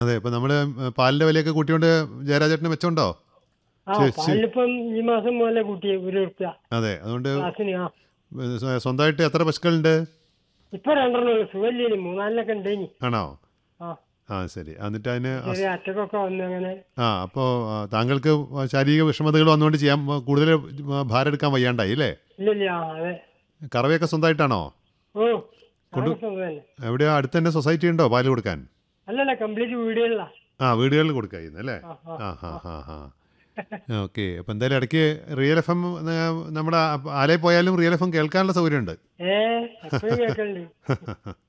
അതെ ഇപ്പൊ നമ്മള് പാലിന്റെ വിലയൊക്കെ കൂട്ടിയോണ്ട് ജയരാജേട്ടന് മെച്ചമുണ്ടോ ആ ശരി, ശരി. പാലിപ്പം ഈ മാസം മുതലേ കൂട്ടി ഒരു ഉറുപ്പ്യ അതെ അതുകൊണ്ട് ക്ലാസ്സിന് ആ സ്വ- സ്വന്തമായിട്ട് എത്ര പശുക്കളുണ്ട് ഇപ്പൊ രണ്ടെണ്ണം ഉള്ളു സുഖല്ലേ മൂന്നാലിനൊക്കെ ഉണ്ടേനി ആണോ ആ ആ ശരി എന്നിട്ട് അതിന് അസ്- ചെറിയ അറ്റക്കൊക്കെ വന്ന് അങ്ങനെ ആ അപ്പോൾ താങ്കൾക്ക് ശാരീരിക വിഷമതകൾ വന്നുകൊണ്ട് ചെയ്യാൻ കൂടുതൽ ഭാരം എടുക്കാൻ വയ്യാണ്ടായി അല്ലേ ഇല്ലില്ല ആ അതെ കറവയൊക്കെ സ്വന്തമായിട്ടാണോ ഓ താമസം തന്നെ എവിടെയോ അടുത്ത് തന്നെ സൊസൈറ്റി ഉണ്ടോ പാല് കൊടുക്കാൻ അല്ലല്ല കംപ്ലീറ്റ് വീടുകളിലാ ആ വീടുകളിൽ കൊടുക്കായിരുന്നു അല്ലേ ആ, ആ, ആ ഹാ ഹാ ഹാ ഓക്കെ അപ്പം എന്തായാലും ഇടയ്ക്ക് റിയൽ എഫ് എം നമ്മുടെ ആലയിൽ പോയാലും റിയൽ എഫ് എം കേൾക്കാനുള്ള സൗകര്യമുണ്ട് ഏ എപ്പോഴും കേൾക്കലുണ്ട്